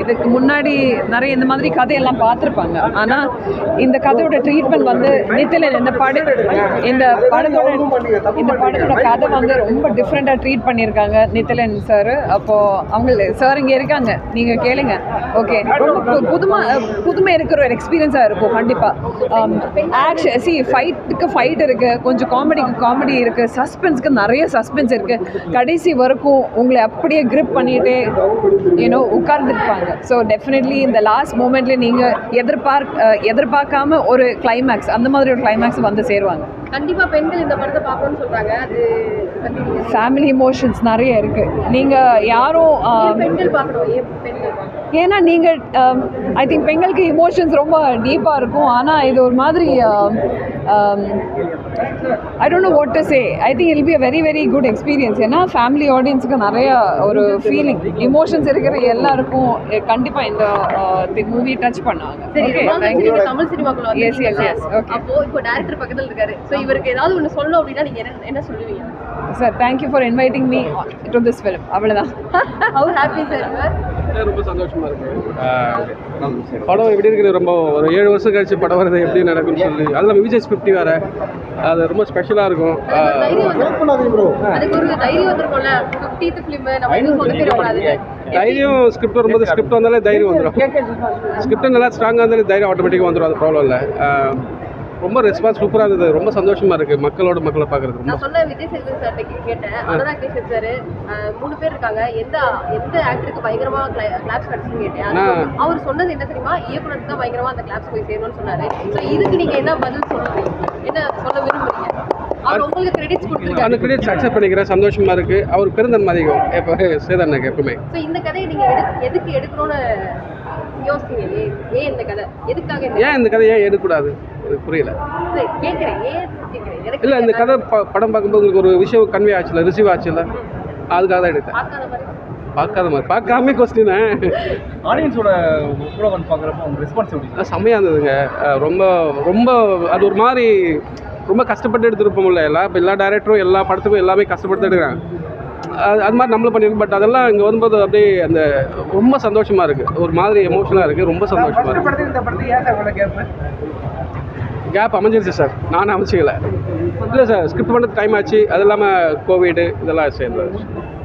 இதுக்கு முன்னாடி நிறைய இந்த மாதிரி கதையெல்லாம் பார்த்துருப்பாங்க ஆனால் இந்த கதையோட ட்ரீட்மெண்ட் வந்து நித்திலன் இந்த பட இந்த படத்தோட இந்த படத்தோட கதை வந்து ரொம்ப டிஃப்ரெண்ட்டாக ட்ரீட் பண்ணியிருக்காங்க நித்திலன் சார் அப்போது அவங்க சார் இங்கே இருக்காங்க நீங்கள் கேளுங்க ஓகே ரொம்ப பு- புதுமை புதுமை இருக்கிற ஒரு எக்ஸ்பீரியன்ஸாக இருக்கும் கண்டிப்பாக ஆக்ஷன் சி ஃபைட்டுக்கு ஃபைட் இருக்குது கொஞ்சம் காமெடிக்கு காமெடி இருக்குது சஸ்பென்ஸ்க்கு நிறைய சஸ்பென்ஸ் இருக்குது கடைசி வரைக்கும் உங்களை அப்படியே grip பண்ணிகிட்டே யூனோ உட்கார்ந்துருப்பாங்க ஸோ டெஃபினெட்லி இந்த லாஸ்ட் மூமெண்ட்ல நீங்கள் எதிர்பார்க் அஹ், எதிர்பார்க்காம ஒரு கிளைமேக்ஸ் அந்த மாதிரி ஒரு கிளைமேக்ஸ் வந்து சேருவாங்க கண்டிப்பா பெண்கள் இந்த படத்தை பார்க்கணும்னு சொல்றாங்க அது பத்தி நீங்க ஃபேமிலி இமோஷன்ஸ் நிறைய இருக்குது நீங்கள் யாரும் ஏன் ஆம், பெண்கள் பார்க்கணும் ஏன் பெண்கள் பார்க்கணும் ஏன்னா நீங்கள் ஐ திங்க் பெண்களுக்கு இமோஷன்ஸ் ரொம்ப டீப்பாக இருக்கும் ஆனால் இது ஒரு மாதிரி I don't know what to say I think it'll be a very very good experience ஏன்னா ஃபேமிலி ஆடியன்ஸுக்கு நிறைய ஒரு ஃபீலிங் இமோஷன்ஸ் இருக்கிற எல்லாருக்கும் கண்டிப்பாக இந்த மூவி டச் பண்ணுவாங்க சரி ஓகே ரொம்ப நாள் தேங்க்யூ நீங்க தமிழ் சினிமாக்குள்ள Yes, yes, வந்திருக்கீங்க yes. Okay. அப்போ இப்போ டைரக்டர் பக்கத்துல இருக்காரு சோ இவருக்கு ஏதாவது ஒண்ணு சொல்லணும் அப்படின்னா நீங்க என்ன என்ன சொல்லுவீங்க sir thank you for inviting me to this film அவ்வளோதான் அவர் ஹாப்பி சார் ரொம்ப சந்தோஷமா இருக்கு ஆஹ் படம் எப்படி இருக்குது ரொம்ப ஒரு ஏழு வருஷம் கழிச்சு படம் வருது எப்படி நடக்கும்னு சொல்லி அது நம்ம விஜய் ஃபிஃப்டி வேற அது ரொம்ப ஸ்பெஷலாக இருக்கும் ஆஹ் தைரியம் வந்து அதுக்கு ஒரு தைரியம் வந்திருக்கும்ல 50th ஃபிலிம் நம்ம இன்னும் சொதப்பிடக்கூடாது தைரியம் ஸ்கிரிப்ட் வரும்போது ஸ்கிரிப்ட் வந்தாலே தைரியம் வந்துடும் ஸ்கிரிப்ட் நல்லா ஸ்ட்ராங்காக இருந்தாலே தைரியம் ஆட்டோமேட்டிக்காக வந்துடும் அது ப்ராப்ளம் இல்லை ஆஹ் ரொம்ப ரெஸ்பான்ஸ் சூப்பராக இருந்தது ரொம்ப சந்தோஷமா இருக்கு மக்களோட மக்களை பார்க்கறது ரொம்ப நான் சொன்ன விஜய் சேதுபதி சார் கேட்டேன் அனுராக் கேஷப் சார் மூணு பேர் இருக்காங்க எந்த எந்த ஆக்டருக்கு பயங்கரமா கிளாப்ஸ் கிடைச்சுன்னு கேட்டேன் அதுக்கு நான் அவர் சொன்னது என்ன தெரியுமா இயக்குனருக்கு தான் பயங்கரமா அந்த கிளாப்ஸ் போய் சேரணும்னு சொன்னாரு ஸோ இதுக்கு நீங்க என்ன பதில் சொல்லுவீங்க என்ன சொல்ல விரும்புறீங்க அவர் உங்களுக்கு கிரெடிட்ஸ் கொடுத்துருக்காரு அந்த கிரெடிட்ஸ் அக்செப்ட் பண்ணிக்கிறேன் சந்தோஷமா இருக்கு அவர் பெருந்தன்மை அதிகம் எப்போ சேதனுக்கு எப்பவுமே ஸோ இந்த கதையை நீங்க எடு எதுக்கு எடுக்கணும்னு யோசிச்சீங்க ஏன் ஏன் இந்த கதை எதுக்காக இந்த ஏன் இந்த கதையை ஏன் எடுக்கக்கூடாது எனக்கு புரியல இல்லை, கேட்கிறேன் ஏன் கேட்கிறேன் எனக்கு இல்லை இந்த கதை ப- படம் பார்க்கும்போது உங்களுக்கு ஒரு விஷயம் கன்வே ஆச்சுல ரிசீவ் ஆச்சுல அதுக்காக தான் எடுத்தேன் பார்க்காத மாதிரி பார்க்காத மாதிரி பார்க்காம கொஸ்டின் ஆடியன்ஸோட கூட வந்து பார்க்குறப்ப அவங்க ரெஸ்பான்ஸ் எப்படி செம்மையாக இருந்ததுங்க அஹ் ரொம்ப ரொம்ப அது ஒரு மாதிரி ரொம்ப கஷ்டப்பட்டு எடுத்துருப்போம்ல எல்லா இப்போ எல்லா டேரக்டரும் எல்லா படத்துக்கும் எல்லாமே கஷ்டப்பட்டு எடுக்கிறாங்க அது அது மாதிரி நம்மளும் பண்ணியிருக்கோம் பட் அதெல்லாம் இங்கே வரும்போது அப்படியே அந்த ரொம்ப சந்தோஷமாக இருக்குது ஒரு மாதிரி எமோஷனலாக இருக்குது ரொம்ப சந்தோஷமாக இருக்குது இந்த படத்துக்கு ஏன் சார் இவ்வளோ கேப் கேப் அமைஞ்சிருச்சு சார் நானும் அமைச்சிக்கல இல்லை சார் ஸ்கிரிப்ட் பண்ணுறது டைம் ஆச்சு அது இல்லாமல் கோவிடு இதெல்லாம் சேர்ந்தது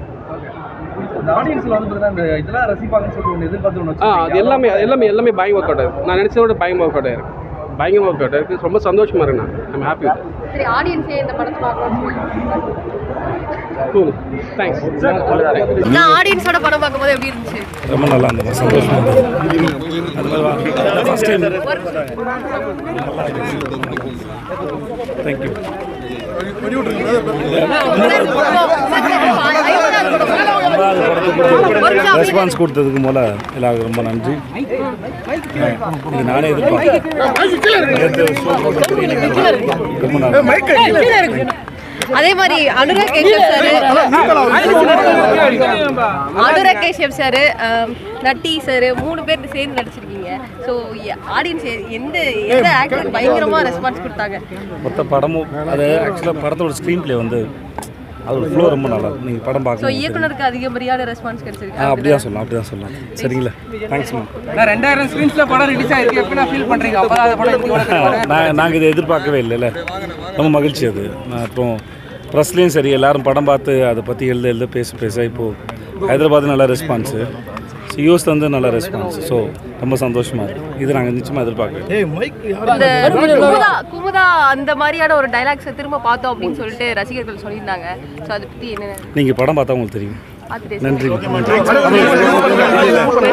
இந்த ஆடியன்ஸ்ல வந்து பார்த்தீங்கன்னா இந்த இதெல்லாம் ரசிப்பாங்கன்னு சொல்லிட்டு ஒன்று எதிர்பார்த்து ஒன்று ஆ அது எல்லாமே அது எல்லாமே எல்லாமே பயங்க ஒர்க் அவுட் ஆகுது நான் நினச்சத விட பயங்க ஒர்க் அவுட் ஆயிருக்கு பயங்கர ஒர்க் அவுட் ஆயிருக்கு ரொம்ப சந்தோஷமாக இருக்கு நான் ஐம் ஹாப்பி சரி ஆடியன்ஸே இந்த படத்தை பார்க்கணும்னு கூல் தேங்க்ஸ் நான் ஆடியன்ஸோட படம் பார்க்கும்போது எப்படி இருந்துச்சு ரொம்ப நல்லா இருந்தது சந்தோஷமாக இருந்தது அது மாதிரி ஃபஸ்ட் டைம் தேங்க்யூ ரெண்டாவது படத்துக்கு ரெஸ்பான்ஸ் கொடுத்ததுக்கு மூல எல்லாருக்கும் ரொம்ப நன்றி இது நானே எதிர்பார்த்தேன் நேத்து show போட்டதுக்கு இன்னைக்கு ரொம்ப நல்லா அதே மாதிரி Anurag Kashyap sir Anurag Kashyap sir Natty sir மூணு பேர் சேர்ந்து நடிச்சிருக்கீங்க ஸோ ஆடியன்ஸ் எந்த எந்த ஆக்டருக்கு பயங்கரமா ரெஸ்பான்ஸ் கொடுத்தாங்க மொத்த படமும் அது ஆக்சுவலாக படத்தோட ஸ்க்ரீன் ப்ளே வந்து அதோட ஃப்ளோ ரொம்ப நல்லா இருக்கும் நீங்கள் படம் ஸோ பார்க்கணும் இயக்குனருக்கு அதிகப்படியான ரெஸ்பான்ஸ் ஆ கிடைச்சிருக்கு அப்படி தான் சொல்லலாம் அப்படி தான் சொல்லலாம் சரிங்களா தேங்க்ஸ் மேம் நான் ரெண்டாயிரம் ஸ்க்ரீன்ஸ்ல படம் ரிலீஸ் ஆயிருக்கு எப்படி ஃபீல் பண்றீங்க அப்பதான் அந்த படம் எப்படி வளர்க்குது? நான் நாங்கள் இதை எதிர்பார்க்கவே இல்லைல்ல ரொம்ப மகிழ்ச்சி அது நான் அப்புறம் ப்ரெஸ்லேயும் சரி எல்லாரும் படம் பார்த்து அதை பற்றி எழுத எழுத பேச பேச இப்போது ஹைதராபாத் நல்ல ரெஸ்பான்ஸு யூஎஸ் வந்து நல்ல ரெஸ்பான்ஸ் ஸோ ரொம்ப சந்தோஷமாக இருக்குது இது நாங்கள் நிச்சயமாக எதிர்பார்க்கல இந்த குமுதா குமுதா அந்த மாதிரியான ஒரு டைலாக்ஸை திரும்ப பார்த்தோம் அப்படின்னு சொல்லிட்டு ரசிகர்கள் சொல்லியிருந்தாங்க ஸோ அதை பற்றி என்ன நீங்கள் படம் பார்த்தா உங்களுக்கு தெரியும் பார்த்துட்டு நன்றி நன்றி